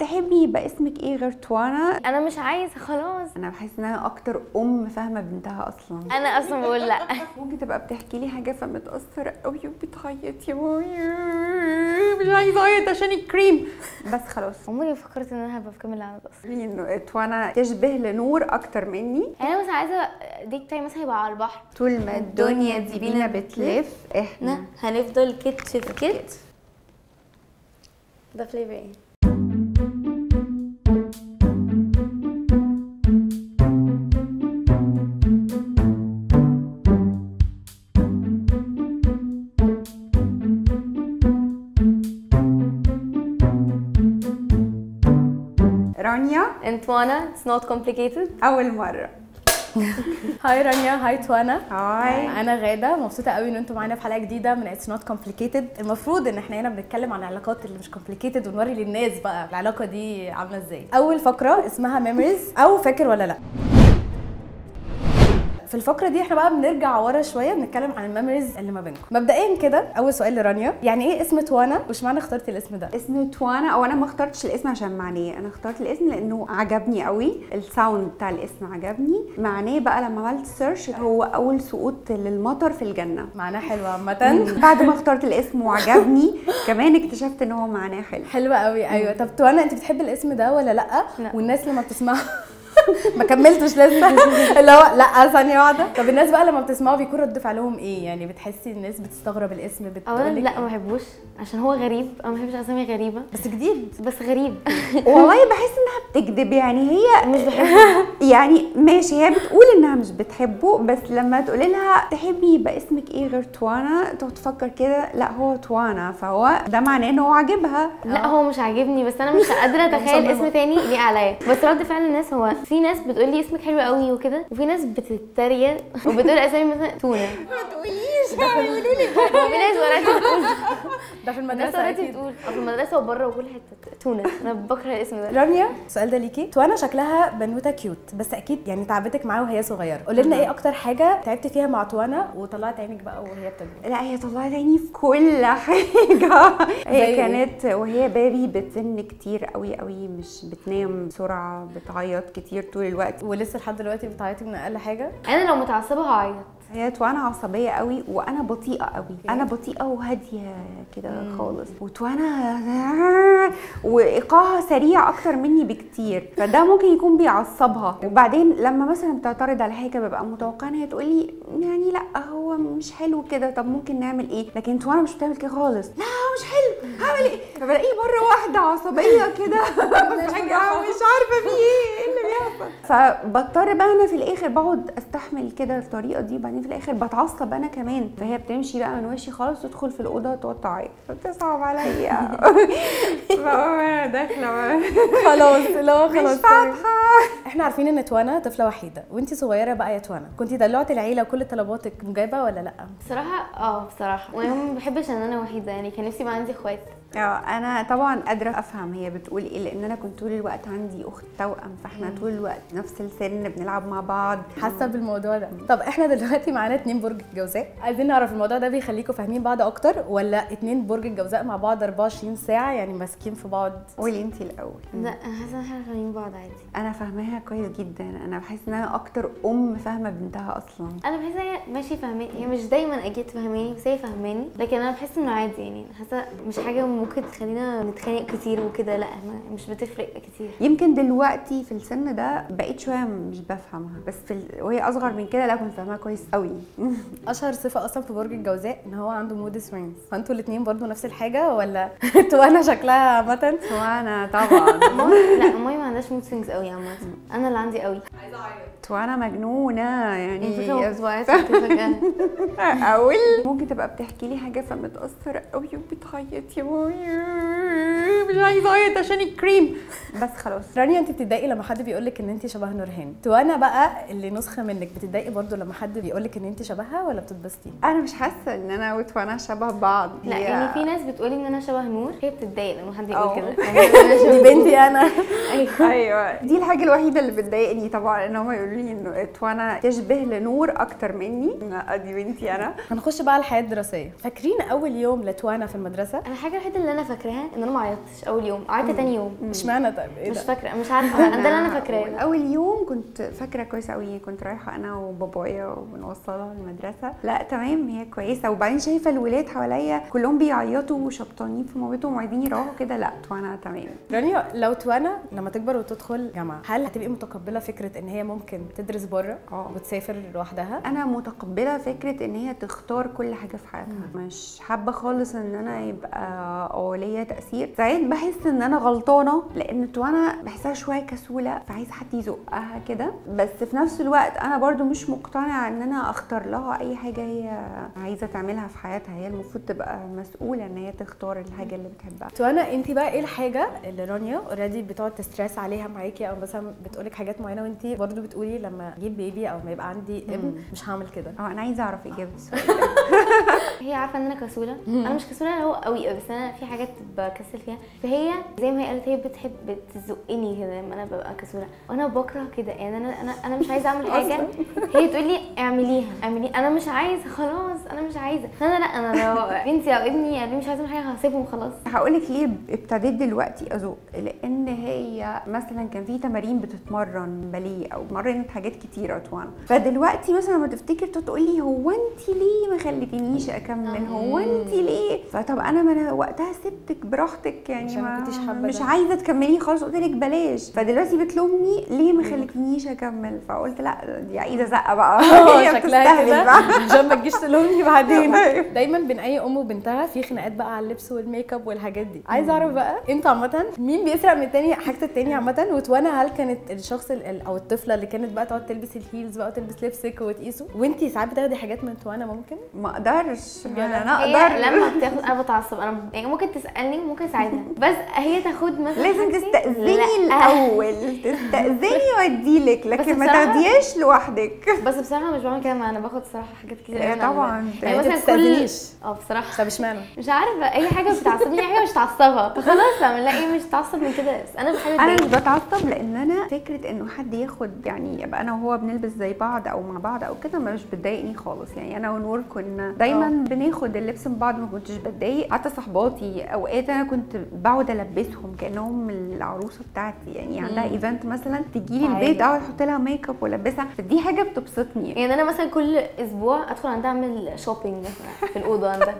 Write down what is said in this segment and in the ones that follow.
تحبي يبقى اسمك ايه غير توانا انا مش عايزه خلاص انا بحس ان انا اكتر ام فاهمه بنتها اصلا انا اصلا بقول لا ممكن تبقى بتحكي لي حاجه فمتاثره قوي وبتعيط يا مامي مش عايزه اعيط عشان الكريم بس خلاص عمري ما فكرت ان انا هبقى في كامل العدد اصلا انه توانا تشبه لنور اكتر مني يعني انا مثلا عايزه ديك بتاعي مثلا يبقى على البحر طول ما الدنيا دي بينا بتلف احنا احنا هنفضل كتف في كتف ده فليفر ايه رانيا انتوانا اتس نوت كومبليكيتد اول مره هاي رانيا هاي توانا هاي انا غاده مبسوطه قوي ان انتم معانا في حلقه جديده من اتس نوت كومبليكيتد المفروض ان احنا هنا بنتكلم عن العلاقات اللي مش كومبليكيتد ونوري للناس بقى العلاقه دي عامله ازاي اول فقره اسمها ميموريز او فاكر ولا لا في الفقره دي احنا بقى بنرجع ورا شويه بنتكلم عن الميموريز اللي ما بينكم مبدئيا كده اول سؤال لرانيا يعني ايه اسم توانا واشمعنى اخترتي الاسم ده اسم توانا او انا ما اخترتش الاسم عشان معناه انا اخترت الاسم لانه عجبني قوي الساوند بتاع الاسم عجبني معناه بقى لما عملت سيرش هو اول سقوط للمطر في الجنه معناه حلو عامه بعد ما اخترت الاسم وعجبني كمان اكتشفت ان هو معناه حلو حلوة قوي ايوه طب توانا انت بتحبي الاسم ده ولا لا, لا. والناس لما بتسمعه ما كملتش لسه اللي هو لا ثانيه واحده طب الناس بقى لما بتسمعه بيكون رد فعلهم ايه يعني بتحسي الناس بتستغرب الاسم اولا بتقول لا ما بحبوش عشان هو غريب انا ما بحبش اسامي غريبه بس جديد بس غريب والله بحس انها بتكذب يعني هي مش بحبه يعني ماشي هي بتقول انها مش بتحبه بس لما تقولي لها تحبي يبقى اسمك ايه غير توانا تقعد تفكر كده لا هو توانا فهو ده معناه ان هو عاجبها لا هو مش عاجبني بس انا مش قادره اتخيل مصممة. اسم تاني ليه عليا بس رد فعل الناس هو في ناس بتقول لي اسمك حلو قوي وكده وفي ناس بتتريق وبتقول اسامي مثلا تونه ما تقوليش هيقولوا لي وفي ناس وراتي بتقول ده في ناس المدرسه وراتي اكيد بتقول أو في المدرسه وبره وكل حته تونه انا بكره الاسم ده رانيا السؤال ده ليكي توانا شكلها بنوته كيوت بس اكيد يعني تعبتك معاها وهي صغيره قولي لنا ايه اكتر حاجه تعبتي فيها مع توانا وطلعت عينك بقى وهي بتكبر لا هي طلعت عيني في كل حاجة زي هي إيه؟ كانت وهي بابي بتزن كتير قوي قوي مش بتنام بسرعة بتعيط كتير طول الوقت ولسه لحد دلوقتي بتعيطي من اقل حاجه انا لو متعصبه هعيط هي توانا عصبية قوي وانا بطيئة قوي انا بطيئة وهادية كده خالص وتوانا وايقاعها سريع اكتر مني بكتير فده ممكن يكون بيعصبها وبعدين لما مثلا بتعترض على حاجة ببقى متوقعة ان هي تقول لي يعني لا هو مش حلو كده طب ممكن نعمل ايه لكن توانا مش بتعمل كده خالص لا هو مش حلو هعمل ايه فبلاقيه مرة واحدة عصبية كده فجأة مش عارفة في ايه ايه اللي بيحصل فبضطر بقى انا في الاخر بقعد استحمل كده الطريقه دي وبعدين في الاخر بتعصب انا كمان فهي بتمشي بقى من وشي خالص تدخل في الاوضه تقعد تعيط فبتصعب عليا فأقوم انا داخله بقى خلاص اللي هو مش خلاص فاتحه احنا عارفين ان توانا طفله وحيده وانت صغيره بقى يا توانا كنتي دلوعتي العيله وكل طلباتك مجابه ولا لا بصراحه اه بصراحه وانا ما بحبش ان انا وحيده يعني كان نفسي يبقى عندي اخوات اه انا طبعا قادره افهم هي بتقول ايه لان انا كنت طول الوقت عندي اخت توأم فاحنا طول الوقت نفس السن بنلعب مع بعض حاسه بالموضوع ده طب احنا دلوقتي معانا اتنين برج الجوزاء عايزين نعرف الموضوع ده بيخليكم فاهمين بعض اكتر ولا اتنين برج الجوزاء مع بعض 24 ساعه يعني ماسكين في بعض قولي انت الاول لا انا حاسه ان احنا فاهمين بعض عادي انا فاهماها كويس جدا انا بحس ان انا اكتر ام فاهمه بنتها اصلا انا بحس هي ماشي فاهماني هي مش دايما اكيد فاهماني بس هي فاهماني لكن انا بحس انه عادي يعني حاسه مش حاجه ممكن تخلينا نتخانق كتير وكده لا ما- مش بتفرق كتير يمكن دلوقتي في السن ده بقيت شويه مش بفهمها بس في ال... وهي اصغر من كده لا كنت فاهمها كويس قوي اشهر صفه اصلا في برج الجوزاء ان هو عنده مود سوينجز فانتوا الاثنين برضو نفس الحاجه ولا توانا شكلها عامه وانا طبعا ماي لا ماي ما عندهاش مود سوينجز قوي عامه انا اللي عندي قوي وانا مجنونه الفكره يعني اسبوعات فجاه اقول ممكن تبقى بتحكي لي حاجه فمتاثره قوي وبتعيط يا مامي مش عايزه اعيط عشان الكريم بس خلاص رانيا انت بتتضايقي لما حد بيقول لك ان انت شبه نورهان وانا بقى اللي نسخه منك بتتضايقي برضو لما حد بيقول لك ان انت شبهها ولا بتتبسطي انا مش حاسه ان انا وتوانا شبه بعض لا هي- يعني في ناس بتقولي ان انا شبه نور هي بتتضايق لما حد يقول أه. كده يعني أنا دي شبه- بنتي انا ايوه ايوه دي الحاجه الوحيده اللي بتضايقني طبعا ان هم يقولوا لي انه توانا تشبه لنور اكتر مني لا دي بنتي انا هنخش بقى على الحياه الدراسيه فاكرين اول يوم لتوانا في المدرسه انا الحاجه الوحيده اللي انا فاكراها ان انا ما عيطتش اول يوم عيطت تاني يوم اشمعنى طيب ايه مش ده فاكره مش عارفه انا ده اللي انا فاكراه اول يوم كنت فاكره كويس قوي كنت رايحه انا وبابايا وبنوصلها المدرسه لا تمام هي كويسه وبعدين شايفه الولاد حواليا كلهم بيعيطوا وشبطانين في مامتهم وعايزين يروحوا كده لا وانا تمام رانيا لو توانا لما تكبر وتدخل جامعه هل هتبقي متقبله فكره ان هي ممكن تدرس بره اه. وتسافر لوحدها انا متقبله فكره ان هي تختار كل حاجه في حياتها مش حابه خالص ان انا يبقى اه ليا تاثير ساعات بحس ان انا غلطانه لان توانا بحسها شويه كسوله فعايزه حد يزقها كده بس في نفس الوقت انا برضو مش مقتنعه ان انا اختار لها اي حاجه هي عايزه تعملها في حياتها هي المفروض تبقى مسؤوله ان هي تختار الحاجه اللي بتحبها توانا انت بقى ايه الحاجه اللي رانيا اوريدي بتقعد تستريس عليها معاكي او مثلا بتقولك حاجات معينه وانت برضو بتقولي لما اجيب بيبي او ما يبقى عندي ابن مش هعمل كده اه انا عايزه اعرف اجابه السؤال ده. هي عارفه ان انا كسوله انا مش كسوله اللي هو قوي بس انا في حاجات بكسل فيها فهي زي ما هي قالت هي بتحب بتزقني كده لما انا ببقى كسوله وانا بكره كده يعني انا انا انا مش عايزه اعمل حاجه هي تقول لي اعمليها اعملي انا مش عايزه خلاص انا مش عايزه فانا لا انا لو بنتي او ابني قال لي مش عايزه اعمل حاجه هسيبهم وخلاص هقول لك ليه ابتديت دلوقتي ازق لان هي مثلا كان في تمارين بتتمرن باليه او مرنت حاجات كتيره طبعا فدلوقتي مثلا لما تفتكر تقول لي هو انت ليه ما خليتنيش اكمل هو انت ليه فطب انا ما انا وقتها سبتك براحتك يعني عشان ما ما كنتيش حابة مش ده. عايزه تكملي خالص قلت لك بلاش فدلوقتي بتلومني ليه ما خليتنيش اكمل فقلت لا دي عايزه زقه بقى هي شكلها بتستهبل كده بقى عشان ما تجيش تلومني بعدين أيوة. دايما بين اي ام وبنتها في خناقات بقى على اللبس والميك اب والحاجات دي عايزه اعرف بقى انتوا عامه مين بيسرق من التاني حاجه التاني عامه وتوانا هل كانت الشخص ال- ال- او الطفله اللي كانت بقى تقعد تلبس الهيلز بقى وتلبس لبسك وتقيسه وانتي ساعات بتاخدي حاجات من توانا ممكن ما اقدرش بجد؟ انا هي اقدر لما بتاخد انا بتعصب انا يعني ممكن تسالني ممكن اساعدها بس هي تاخد مثلا لازم حاجتي. تستأذني لا. الأول تستأذني واديلك لكن ما بصراحة- تاخديهاش لوحدك بس بصراحه مش بعمل كده ما انا باخد صراحه حاجات كتير إيه قوي أنا طبعاً. يعني يعني مثلا ما كل بتستأذنيش. اه بصراحه طب اشمعنى مش عارفه اي حاجه بتعصبني اي حاجه مش تعصبها فخلاص اعمل لها ايه مش تعصب من كده بس انا بحب انا مش الدنيا. بتعصب لان انا فكره انه حد ياخد يعني يبقى انا وهو بنلبس زي بعض او مع بعض او كده مش بتضايقني خالص يعني انا ونور كنا دايما آه. بناخد اللبس من بعض ما كنتش بتضايق حتى صحباتي اوقات انا كنت بقعد البسهم كانهم العروسه بتاعتي يعني عندها ايفنت مثلا تجي لي عادي. البيت اقعد احط لها ميك اب والبسها فدي حاجه بتبسطني يعني انا مثلا كل اسبوع ادخل عندها اعمل شوبينج مثلا في الاوضه عندها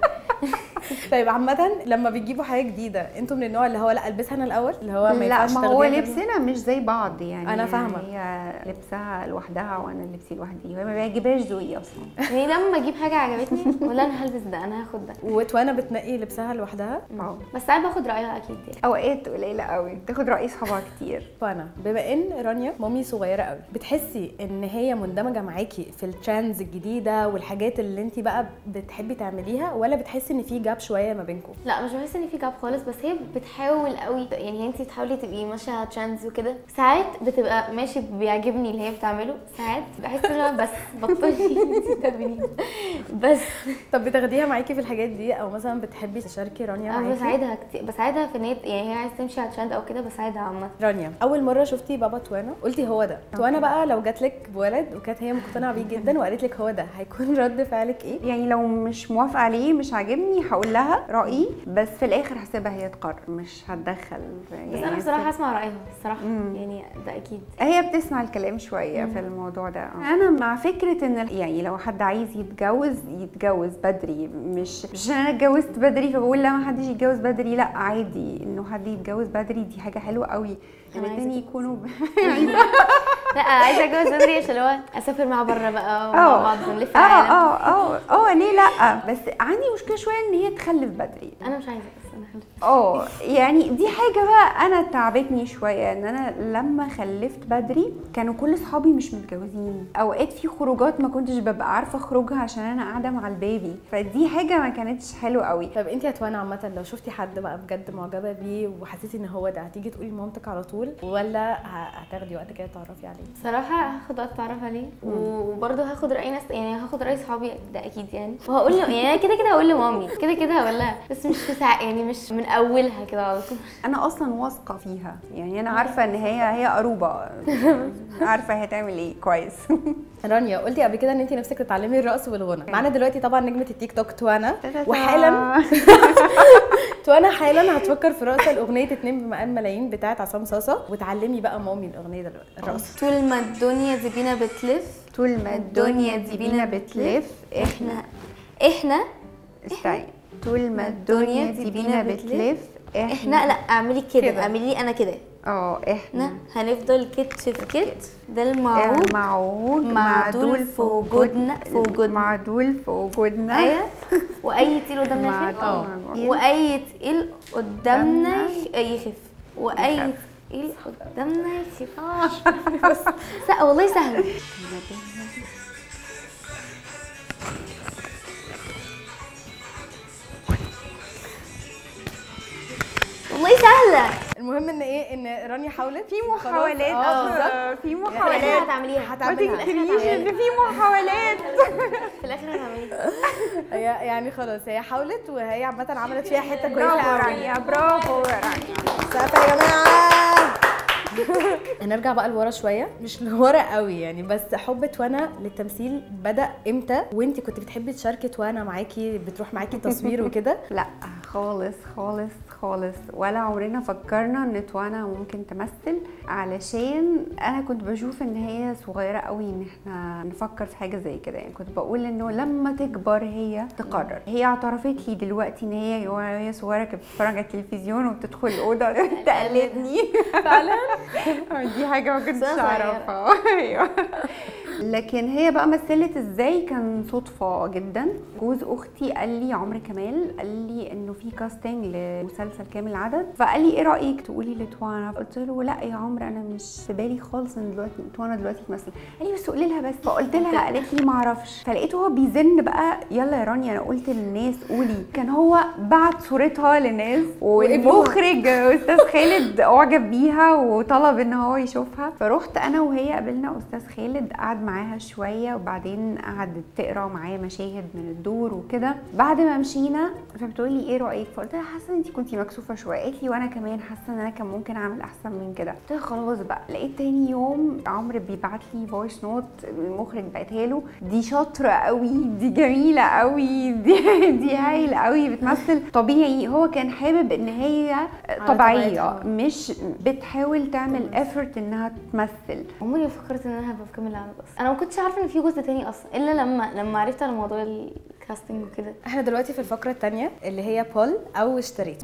طيب عامة لما بتجيبوا حاجة جديدة انتوا من النوع اللي هو لا البسها انا الأول اللي هو ما لا ينفعش ما هو تاخديها لبسنا مش زي بعض يعني أنا فاهمة. هي لبسها لوحدها وانا لبسي لوحدي وهي ما بيعجبهاش ذوقي اصلا يعني لما اجيب حاجه عجبتني ولا انا هلبس ده انا هاخد ده وتوانا بتنقي لبسها لوحدها اه بس ساعات باخد رايها اكيد يعني اوقات قليله قوي تاخد راي صحابها كتير فانا بما ان رانيا مامي صغيره قوي بتحسي ان هي مندمجه معاكي في الترندز الجديده والحاجات اللي انت بقى بتحبي تعمليها ولا بتحسي ان في جاب شويه ما بينكم لا مش بحس ان في جاب خالص بس هي بتحاول قوي يعني انت بتحاولي تبقي ماشيه على ترندز وكده ساعات بتبقى ماشي بيعجبني اللي هي بتعمله ساعات بحس ان أنا بس بطلي انتي تعمليه بس طب بتاخديها معاكي في الحاجات دي او مثلا بتحبي تشاركي رانيا انا معاكي بساعدها كتير بساعدها في ان هي يعني هي عايزه تمشي على ترند او كده بساعدها عامه رانيا اول مره شفتي بابا توانا قلتي هو ده توانا بقى لو جات لك بولد وكانت هي مقتنعه بيه جدا وقالت لك هو ده هيكون رد فعلك ايه يعني لو مش موافقه عليه مش عاجبني هقول لها رايي بس في الاخر هسيبها هي تقرر مش هتدخل بس انا بصراحه هسمع رايها الصراحه يعني ده اكيد هي بتسمع الكلام شويه في الموضوع ده انا مع فكره ان يعني لو حد عايز يتجوز يتجوز بدري مش مش عشان انا اتجوزت بدري فبقول لا ما حدش يتجوز بدري لا عادي انه حد يتجوز بدري دي حاجه حلوه قوي أنا عايزة الاثنين يكونوا ب... لا عايزه اتجوز بدري عشان لو اسافر مع بره بقى ومع اه بعض نلف اه العالم اه اه اه ليه لا بس عندي مشكله شويه ان هي تخلف بدري انا مش عايزه بس انا اه يعني دي حاجه بقى انا تعبتني شويه ان انا لما خلفت بدري كانوا كل اصحابي مش متجوزين اوقات في خروجات ما كنتش ببقى عارفه اخرجها عشان انا قاعده مع البيبي فدي حاجه ما كانتش حلوه قوي طب انت يا توانا عامه لو شفتي حد بقى بجد معجبه بيه وحسيتي ان هو ده هتيجي تقولي لمامتك على طول ولا ه- هتاخدي وقت كده تعرفي عليه صراحة هاخد وقت اتعرف عليه وبرضه هاخد رأي ناس يعني هاخد رأي صحابي ده اكيد يعني وهقول له يعني انا كده كده هقول لمامي كده كده هقول لها بس مش في ساعة يعني مش من اولها كده على طول انا اصلا واثقه فيها يعني انا عارفه ان هي هي قروبه عارفه هي هتعمل ايه كويس رانيا قلتي قبل كده ان انت نفسك تتعلمي الرقص والغنى معانا دلوقتي طبعا نجمه التيك توك توانا وحالا توانا حالا هتفكر في رقصه الاغنيه اتنين بمقام ملايين بتاعت عصام صاصه وتعلمي بقى مامي الاغنيه دلوقتي الرقص طول ما الدنيا دي بينا بتلف طول ما الدنيا دي بينا بتلف احنا احنا استني طول ما الدنيا دي بينا بتلف احنا لا اعملي كده كده. اعملي لي انا كده اه احنا احنا هنفضل كتف في كتف ده المعروف معود معدول في وجودنا في وجودنا معدول في وجودنا ايوه واي تقيل قدامنا يخف معدول. واي تقيل قدامنا يخ- يخف واي تقيل قدامنا يخف بس لا والله سهله والله سهله المهم ان ايه ان رانيا حاولت في محاولات اه بالظبط آه، في في الاخر محاولات هتعمليها ما هتعملها. تنكريش ان في محاولات في الاخر هتعمليها هي يعني خلاص هي حاولت وهي عامه عملت فيها حته كويسه برافو قوي رانيا برافو رانيا سقف يا جماعه هنرجع بقى لورا شويه مش لورا قوي يعني بس حب توانا للتمثيل بدا امتى وانت كنت بتحبي تشاركي توانا معاكي بتروح معاكي تصوير وكده لا خالص خالص خالص ولا عمرنا فكرنا ان توانا ممكن تمثل علشان انا كنت بشوف ان هي صغيره قوي ان احنا نفكر في حاجه زي كده يعني كنت بقول انه لما تكبر هي تقرر هي اعترفت لي دلوقتي ان هي وهي صغيره كانت بتتفرج على التلفزيون وبتدخل الاوضه تقلدني فعلا دي حاجه ما كنتش صغيرة. اعرفها ايوه لكن هي بقى مثلت ازاي كان صدفه جدا جوز اختي قال لي عمرو كمال قال لي انه في كاستنج لمسلسل كامل العدد فقال لي ايه رايك تقولي لتوانا قلت له لا يا عمرو انا مش في بالي خالص ان دلوقتي توانا دلوقتي تمثل قال لي بس قولي لها بس فقلت لها قالت لي ما اعرفش فلقيته هو بيزن بقى يلا يا رانيا انا قلت للناس قولي كان هو بعت صورتها للناس والمخرج استاذ خالد اعجب بيها وطلب ان هو يشوفها فرحت انا وهي قابلنا استاذ خالد قعد معاها شويه وبعدين قعدت تقرا معايا مشاهد من الدور وكده بعد ما مشينا فبتقول لي ايه رايك فقلت لها حاسه ان انت كنتي مكسوفه شويه قالت لي وانا كمان حاسه ان انا كان ممكن اعمل احسن من كده قلت لها خلاص بقى لقيت تاني يوم عمرو بيبعت لي فويس نوت المخرج بعتها له دي شاطره قوي دي جميله قوي دي دي هايله قوي بتمثل طبيعي هو كان حابب ان هي طبيعيه طبيعتها. مش بتحاول تعمل افورت انها تمثل عمري ما فكرت ان انا هبقى في كامل العدد اصلا انا ما كنتش عارفه ان في جزء تاني اصلا الا لما لما عرفت على موضوع الكاستنج وكده احنا دلوقتي في الفقره الثانيه اللي هي بول او اشتريت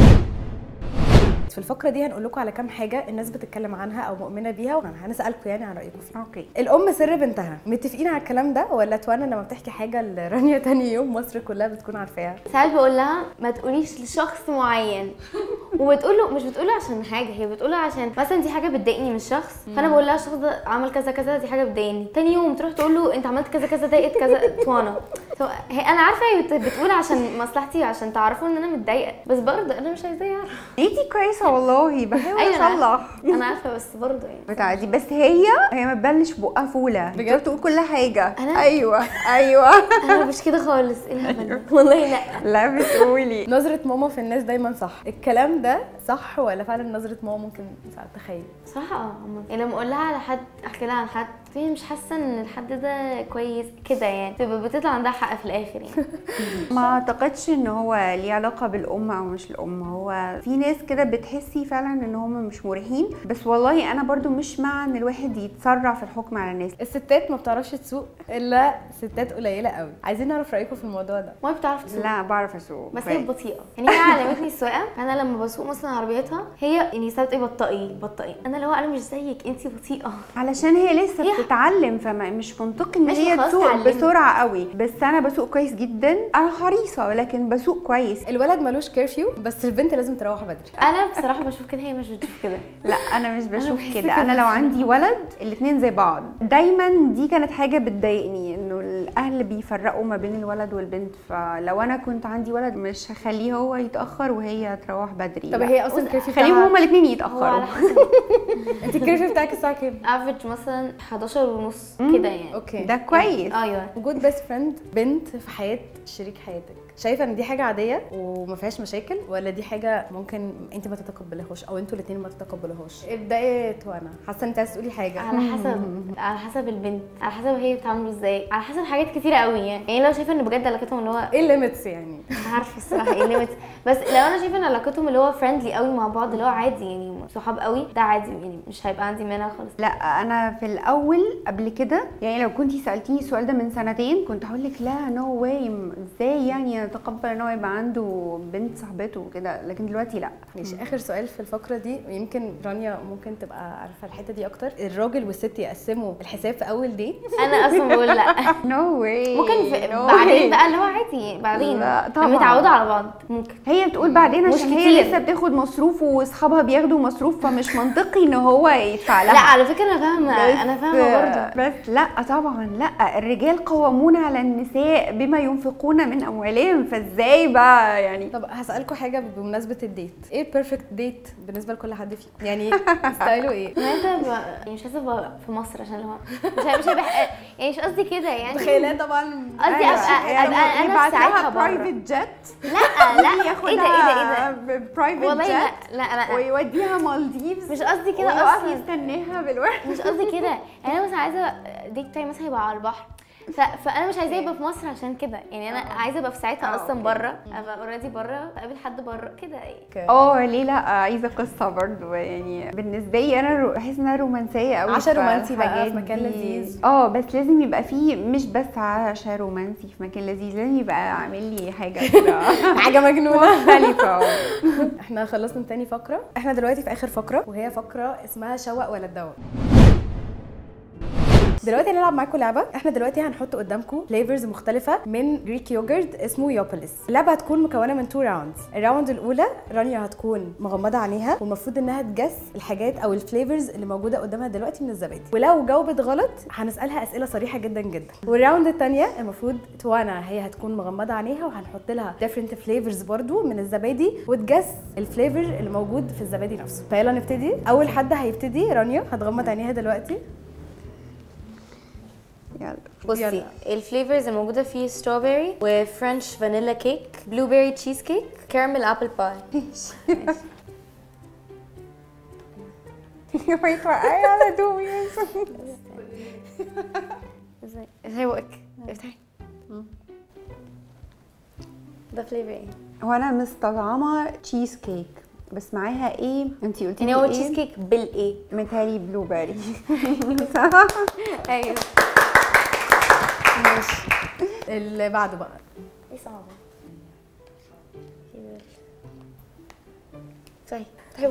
في الفقره دي هنقول لكم على كام حاجه الناس بتتكلم عنها او مؤمنه بيها وهنسالكم يعني عن رايكم فيها اوكي الام سر بنتها متفقين على الكلام ده ولا توانا لما بتحكي حاجه لرانيا تاني يوم مصر كلها بتكون عارفاها ساعات بقول لها ما تقوليش لشخص معين وبتقول له مش بتقول له عشان حاجه هي بتقول له عشان مثلا دي حاجه بتضايقني من الشخص فانا بقول لها الشخص ده عمل كذا كذا دي حاجه بتضايقني تاني يوم تروح تقول له انت عملت كذا كذا ضايقت كذا توانا سو هي انا عارفه هي بت- بتقول عشان مصلحتي عشان تعرفوا ان انا متضايقه بس برضه انا مش عايزاه يعرف انتي كويسه والله بحاول أيوة أنا اصلح انا عارفه بس برضه يعني بتاع دي بس هي هي ما تبلش بقها فوله بجد؟ بجد تقول كل حاجه أنا؟ ايوه ايوه انا مش كده خالص ايه الهبل ده؟ والله لا لا بتقولي نظره ماما في الناس دايما صح الكلام ده صح ولا فعلا نظره ماما ممكن ساعات تخيل صراحة اه عموما. يعني لما اقول لها على حد احكي لها عن حد هي مش حاسة ان الحد ده كويس كده يعني تبقى بتطلع عندها حق في الاخر يعني ما اعتقدش ان هو ليه علاقه بالام او مش الام هو في ناس كده بتحسي فعلا ان هم مش مريحين بس والله انا برضو مش مع ان الواحد يتسرع في الحكم على الناس الستات ما بتعرفش تسوق الا ستات قليله قوي عايزين نعرف رايكم في الموضوع ده ما بتعرف تسوق لا بعرف اسوق بس هي بطيئة يعني هي علمتني السواقة انا لما بسوق مثلا عربيتها هي يعني سابت ايه بطئي بطئي انا لو انا مش زيك انتي بطيئة علشان هي لسه هي بتتعلم فمش منطقي ان ماشي، هي خلاص تسوق اتعلمت. بسرعه قوي بس انا بسوق كويس جدا انا حريصه لكن بسوق كويس الولد ملوش كيرفيو بس البنت لازم تروح بدري انا بصراحه بشوف كده هي مش بتشوف كده لا انا مش بشوف بحس كده كده انا لو بصراحة. عندي ولد الاتنين زي بعض دايما دي كانت حاجه بتضايقني انه الاهل بيفرقوا ما بين الولد والبنت فلو انا كنت عندي ولد مش هخليه هو يتاخر وهي تروح بدري طب لا. هي اصلا الكيرفيو خليهم بتاعها هما الاتنين هو يتاخروا على حسب انت الكيرفيو بتاعك الساعه كام؟ افريج مثلا 11 ونص كده يعني اوكي ده كويس ايوه وجود بيست فريند بنت في حياه شريك حياتك شايفه ان دي حاجه عاديه وما فيهاش مشاكل ولا دي حاجه ممكن انت ما تتقبليهاش او انتوا الاثنين ما تتقبلوهاش ابداي وانا حاسه انت عايزه تقولي حاجه على حسب على حسب البنت على حسب هي بتعامله ازاي على حسب حاجات كتيره قوي يعني يعني لو شايفه ان بجد علاقتهم اللي هو ايه الليميتس يعني مش عارفه الصراحه ايه الليميت بس لو انا شايفه ان علاقتهم اللي هو فريندلي قوي مع بعض اللي هو عادي يعني صحاب قوي ده عادي يعني مش هيبقى عندي مانع خالص لا انا في الاول قبل كده يعني لو كنتي سالتيني السؤال ده من سنتين كنت هقول لك لا نو واي ازاي يعني اتقبل ان هو يبقى عنده بنت صاحبته وكده لكن دلوقتي لا ماشي اخر سؤال في الفقره دي ويمكن رانيا ممكن تبقى عارفه الحته دي اكتر الراجل والست يقسموا الحساب في اول ديت انا اصلا بقول لا نو واي ممكن في بعدين بقى اللي هو عادي بعدين لا، طبعاً. لما يتعودوا على بعض ممكن هي بتقول بعدين مش عشان هي كتير. لسه بتاخد مصروف واصحابها بياخدوا مصروف فمش منطقي ان هو يدفع لها لا على فكره انا فاهمه بس- انا فاهمه برضه بس لا طبعا لا الرجال قوامون على النساء بما ينفقون من اموالهم فازاي بقى يعني طب هسالكم حاجه بمناسبه الديت ايه البيرفكت ديت بالنسبه لكل حد فيكم يعني ستايله ايه انا عايزه أبقى- يعني مش عايزه ابقى في مصر عشان اللي هو مش هي- مش هيبقى يعني مش قصدي كده يعني تخيلها طبعا قصدي ابقى ابقى انا في ساعتها بره برايفت جت لا لا ايه ده ايه ده ايه ده برايفت والله لا جت لا لا ويوديها مالديفز مش قصدي كده ويقف اصلا يستناها بالورد مش قصدي كده يعني انا مثلا عايزه ديت بتاعي مثلا يبقى على البحر ف... فانا مش عايزاه يبقى في مصر عشان كده يعني انا عايزه ابقى في ساعتها آه، اصلا أوكي. بره ابقى اوريدي بره اقابل حد بره كده يعني اه ليه لا عايزه قصه برضو يعني بالنسبه لي انا رو- بحس انها رومانسيه قوي عشا في رومانسي بقى في الحاجات مكان دي. لذيذ. اه بس لازم يبقى فيه مش بس عشا رومانسي في مكان لذيذ لازم يبقى عامل لي حاجه كده حاجه مجنونه مختلفه احنا خلصنا من تاني فقره احنا دلوقتي في اخر فقره وهي فقره اسمها شوق ولا تدوق دلوقتي هنلعب معاكم لعبه احنا دلوقتي هنحط قدامكم فليفرز مختلفه من جريك يوجرت اسمه يوبوليس اللعبه هتكون مكونه من تو راوندز الراوند الاولى رانيا هتكون مغمضه عينيها والمفروض انها تجس الحاجات او الفليفرز اللي موجوده قدامها دلوقتي من الزبادي ولو جاوبت غلط هنسالها اسئله صريحه جدا جدا والراوند الثانيه المفروض توانا هي هتكون مغمضه عينيها وهنحط لها different فليفرز برضو من الزبادي وتجس الفليفر اللي موجود في الزبادي نفسه فيلا نبتدي اول حد هيبتدي رانيا هتغمض عينيها دلوقتي يلا بصي يلا. الفليفرز الموجوده فيه ستروبري وفرنش فانيلا كيك بلو بيري تشيز كيك كارمل ابل باي ما يتوقعي على دومي ازاي ازاي بقك افتحي ده فليفر ايه هو انا مستطعمه تشيز كيك بس معاها ايه انتي قلتي يعني هو لي تشيز ايه كيك بالايه متهيألي بلو بيري ايوه ماشي اللي بعده بقى ايه صعبه طيب طيب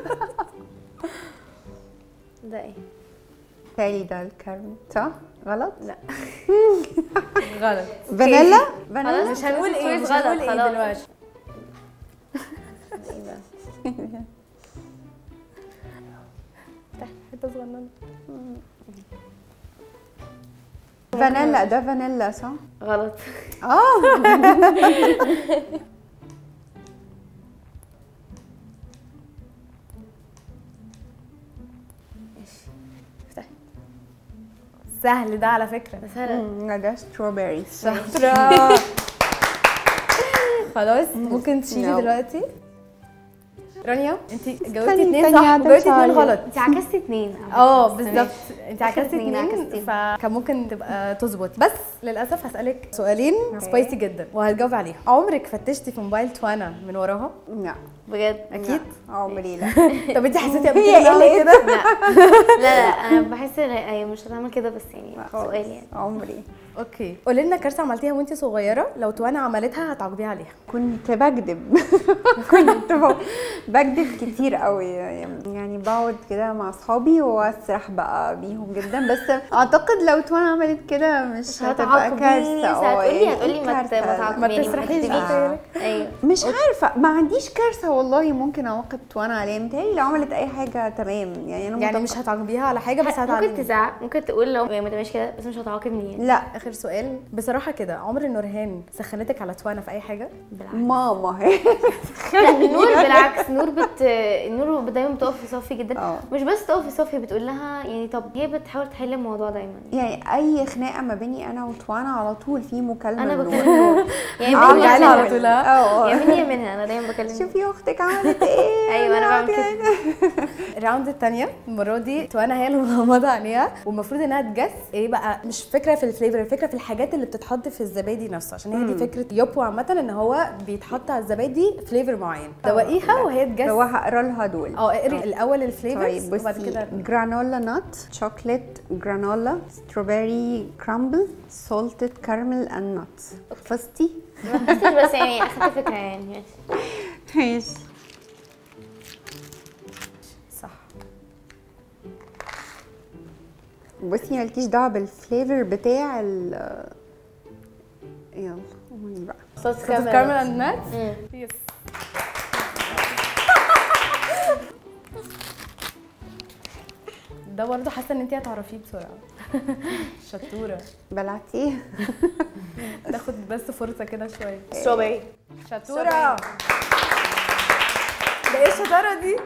ده ايه متهيألي ده الكارمل صح غلط لا غلط فانيلا خلاص فانيلا مش هنقول ايه مش غلط، هنقول ايه خلاص. دلوقتي ايه بقى حته صغننه فانيلا ده فانيلا صح غلط اه افتحي سهل ده على فكره بس هلا مم، ده ستروبري شاطرة خلاص ممكن تشيلي يلا. دلوقتي رانيا انت جاوبتي ثانية- اتنين ثانية صح وجاوبتي اتنين هتنسى غلط انت عكستي اتنين على فكرة، اه بس بالظبط ماشي. انت آخر عكستي اتنين اتنين عكستي. فكان ممكن تبقى تظبط بس للاسف هسالك سؤالين اوكي. سبايسي جدا وهتجاوبي عليهم عمرك فتشتي في موبايل توانا من وراها لا بجد اكيد لا، عمري لا طب انت حسيتي قبل هي كده إنها قلقت. كده لا لا لا انا بحس ان هي مش هتعمل كده بس يعني سؤال يعني عمري اوكي قولي لنا كارثه عملتيها وانت صغيره لو توانا عملتها هتعاقبيها عليها كنت بكذب كنت ب- بكذب كتير قوي يعني بقعد كده مع اصحابي واسرح بقى بيهم جدا بس اعتقد لو توان عملت كده مش مش هتبقى هتعاقبيني كارثه اه هتقولي يعني هتقولي ما ت- كارثة. ما تعاقبيني ما تسرحيش تكذبيش. بخيالك. ايوه مش عارفه ما عنديش كارثه والله ممكن اعاقب توان عليها متهيألي لو عملت اي حاجه تمام يعني انا يعني متوقع- مش هتعاقبيها على حاجه بس ممكن هتعاقبيها تزعق ممكن تقول لو ما تعملش كده بس مش هتعاقبني يعني لا اخر سؤال بصراحه كده عمر نورهان سخنتك على توانا في اي حاجه بالعكس ماما هي لا نور بالعكس نور بت نور دايما بتقف في صفي جدا اه. مش بس تقف في صفي بتقول لها يعني طب هي بتحاول تحل الموضوع دايما يعني اي خناقه ما بيني انا وتوانا على طول في مكالمه انا لنور. بكلم نور يعني عم مني يعني يا على منها. طول ها؟ اه يا اه مني يا منها انا دايما بكلم شوفي اختك عملت ايه ايوه انا بعمل كده الراوند الثانيه المره دي توانا هي اللي مغمضه عينيها والمفروض انها تجس ايه بقى مش فكره في الفليفر الفكره في الحاجات اللي بتتحط في الزبادي نفسه عشان هي دي فكره يوبو عامه ان هو بيتحط على الزبادي فليفر معين دوقيها وهي تجس هو هقرا لها دول اه اقري الاول الفليفرز طيب وبعد بصي كده جرانولا نات شوكليت جرانولا ستروبري كرامبل سولتد كارمل اند نات فستي بس بس يعني اخدت فكره يعني ماشي ماشي صح بصي مالكيش دعوه بالفليفر بتاع ال يلا قولي بقى صوت كارمل اند ناتس مم. يس ده برضه حاسه ان انت هتعرفيه بسرعه شطوره بلعتيه تاخد بس فرصه كده شويه ستروبري شطوره ده ايه الشطاره دي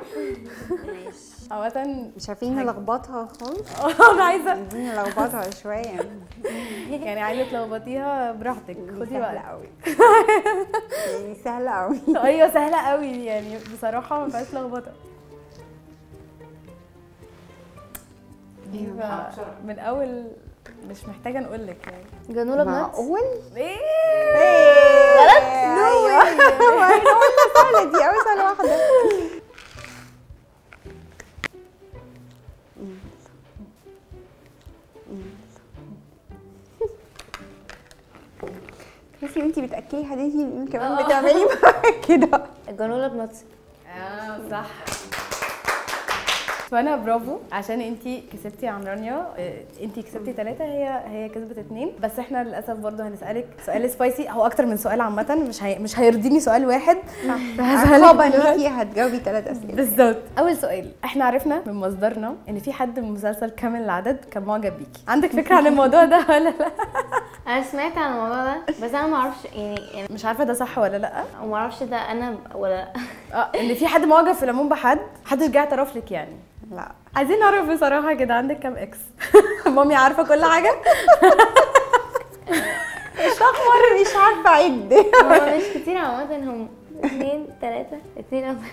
عامة مش عارفين نلخبطها خالص اه انا عايزه عايزين نلخبطها شويه يعني عايزه تلخبطيها براحتك خدي سهله وقت قوي يعني سهله قوي ايوه سهله قوي يعني بصراحه ما فيهاش لخبطه دي بقى من اول مش محتاجه نقول لك يعني جرانولا بناتس معقول ايه غلط نو واي سهله دي قوي سهله واحده تحسي وانتي بتاكلي حداتي كمان بتعملي معايا كده الجرانولا بناتس اه صح فانا برافو عشان انتي كسبتي عن رانيا اه، انتي كسبتي ثلاثة هي هي كسبت اتنين بس احنا للاسف برضه هنسالك سؤال سبايسي هو اكتر من سؤال عامة مش هي... مش هيرضيني سؤال واحد عقابا ليكي هتجاوبي ثلاث اسئله بالظبط اول سؤال احنا عرفنا من مصدرنا ان في حد من مسلسل كامل العدد كان معجب بيكي عندك فكره عن الموضوع ده ولا لا انا سمعت عن الموضوع ده بس انا ما اعرفش يعني يعني مش عارفه ده صح ولا لا وما اعرفش ده انا ولا لا اه ان في حد معجب في العموم بحد محدش جه اعترف لك يعني لا عايزين نعرف بصراحه كده عندك كام اكس مامي عارفه كل حاجه احمر مش عارفه اعد هو مش كتير عامة هم اثنين ثلاثة اثنين أو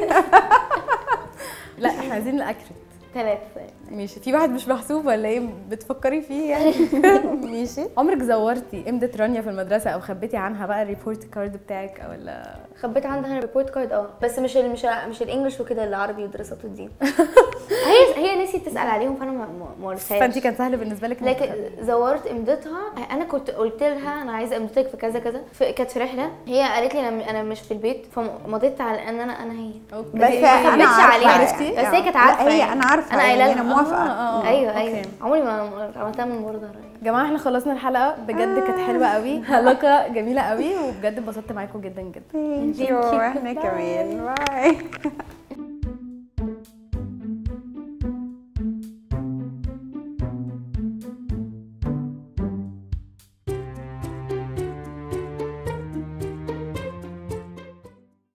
لا احنا عايزين الاكريت ثلاثة ماشي في واحد مش محسوب ولا ايه بتفكري فيه يعني ماشي عمرك زورتي امضه رانيا في المدرسه او خبيتي عنها بقى الريبورت كارد بتاعك او ولا خبيت عندها ريبورت كارد اه بس مش ال مش ال مش الانجليش وكده العربي ودراسات الدين هي هي نسيت تسال عليهم فانا ما ما- ما وريتهاش فانت كان سهل بالنسبه لك إنك لكن زورت امضتها انا كنت قلت لها انا عايزه امضتك في كذا كذا في كانت في رحله هي قالت لي انا انا مش في البيت فمضيت على ان انا انا هي أوكي. بس ما انا خبيتش عارفة عليها عرفتي؟ بس هي كانت عارفه لا هي يعني. انا عارفه انا قايله يعني لها انا موافقه آه، آه. ايوه أوكي. ايوه عمري ما عملتها من برضه يا جماعه احنا خلصنا الحلقه بجد كانت حلوه قوي علاقه جميله قوي وبجد انبسطت معاكم جدا جدا ثانك يو احنا كمان باي